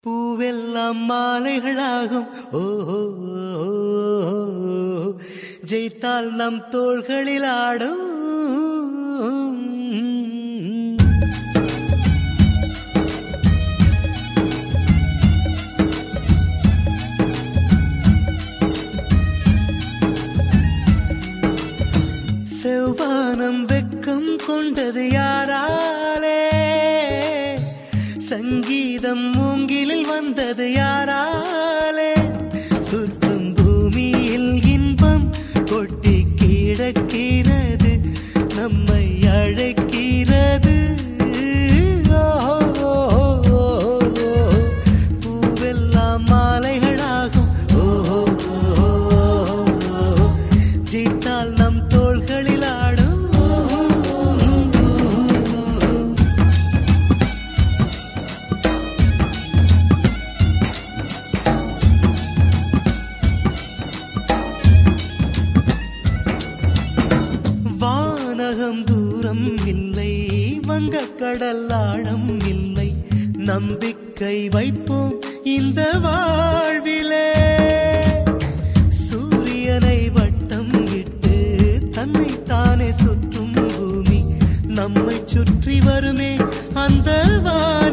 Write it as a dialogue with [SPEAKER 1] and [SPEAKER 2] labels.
[SPEAKER 1] பூவெல்லாம் மாலைகளாகும் ஓ ஓ, ஓ, ஓ. ஜெயித்தால் நம் தோள்களில் ஆடும் செவ்வானம் வெக்கம் கொண்டது யாராலே சங்கீதம் மூங்கிலில் வந்தது யாராலே சுற்றும் பூமியில் இன்பம் கொட்டி கிடக்கிறது நம்மை அழைக்கிறது ஓ, ஓ, ஓ, ஓ. பூவெல்லாம் மாலைகளாகும் ஓ, ஓ, ஓ, ஓ. ஜீத்தால் நம் தோள்களில் ஆடும் வானகம் தூரம் இல்லை வங்கக்கடல் ஆழம் இல்லை நம்பிக்கை வைப்போம் இந்த வாழ்விலே சூரியனை வட்டம் விட்டு தன்னை தானே சுற்றும் பூமி நம்மை சுற்றி வருமே அந்த வா